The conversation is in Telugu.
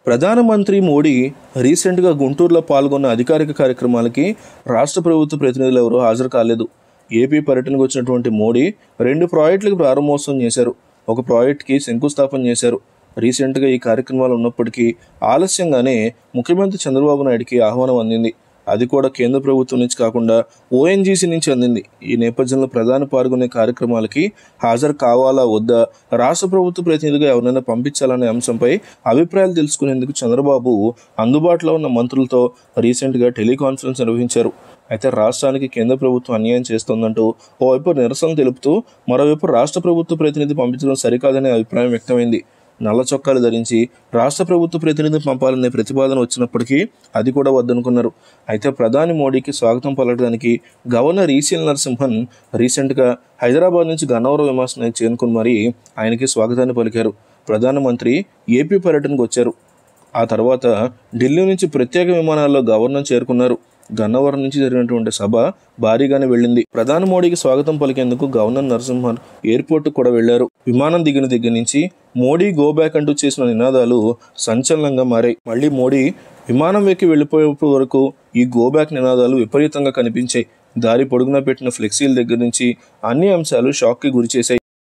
ప్రధానమంత్రి మోడీ రీసెంట్గా గుంటూరులో పాల్గొన్న అధికారిక కార్యక్రమాలకి రాష్ట్ర ప్రభుత్వ ప్రతినిధులు ఎవరూ హాజరు కాలేదు ఏపీ పర్యటనకు వచ్చినటువంటి మోడీ రెండు ప్రాజెక్టులకు ప్రారంభోత్సవం చేశారు ఒక ప్రాజెక్ట్కి శంకుస్థాపన చేశారు రీసెంట్గా ఈ కార్యక్రమాలు ఉన్నప్పటికీ ఆలస్యంగానే ముఖ్యమంత్రి చంద్రబాబు నాయుడికి ఆహ్వానం అందింది అది కూడా కేంద్ర ప్రభుత్వం నుంచి కాకుండా ఓఎన్జీసీ నుంచి అందింది ఈ నేపథ్యంలో ప్రధాని పాల్గొనే కార్యక్రమాలకి హాజరు కావాలా వద్దా రాష్ట్ర ప్రభుత్వ ప్రతినిధిగా ఎవరైనా పంపించాలనే అంశంపై అభిప్రాయాలు తెలుసుకునేందుకు చంద్రబాబు అందుబాటులో ఉన్న మంత్రులతో రీసెంట్గా టెలికాన్ఫరెన్స్ నిర్వహించారు అయితే రాష్ట్రానికి కేంద్ర ప్రభుత్వం అన్యాయం చేస్తోందంటూ ఓవైపు నిరసన తెలుపుతూ మరోవైపు రాష్ట్ర ప్రభుత్వ ప్రతినిధి పంపించడం సరికాదనే అభిప్రాయం వ్యక్తమైంది నల్ల చొక్కాలు ధరించి రాష్ట్ర ప్రభుత్వ ప్రతినిధి పంపాలనే ప్రతిపాదన వచ్చినప్పటికీ అది కూడా వద్దనుకున్నారు అయితే ప్రధాని మోడీకి స్వాగతం పలకడానికి గవర్నర్ ఈసీఎల్ నరసింహన్ రీసెంట్గా హైదరాబాద్ నుంచి గన్నవరం విమానాశ్రయానికి చేరుకుని మరీ ఆయనకి స్వాగతాన్ని పలికారు ప్రధానమంత్రి ఏపీ పర్యటనకు వచ్చారు ఆ తర్వాత ఢిల్లీ నుంచి ప్రత్యేక విమానాల్లో గవర్నర్ చేరుకున్నారు గన్నవరం నుంచి జరిగినటువంటి సభ భారీగానే వెళ్ళింది ప్రధాని మోడీకి స్వాగతం పలికేందుకు గవర్నర్ నరసింహన్ ఎయిర్పోర్ట్ కూడా వెళ్లారు విమానం దిగిన దగ్గర నుంచి మోడీ గో బ్యాక్ అంటూ చేసిన నినాదాలు సంచలనంగా మారాయి మళ్ళీ మోడీ విమానం ఎక్కి వెళ్ళిపోయేప్పటి వరకు ఈ గో బ్యాక్ నినాదాలు విపరీతంగా కనిపించాయి దారి పొడుగునా పెట్టిన ఫ్లెక్సీల దగ్గర నుంచి అన్ని అంశాలు షాక్కి గురిచేశాయి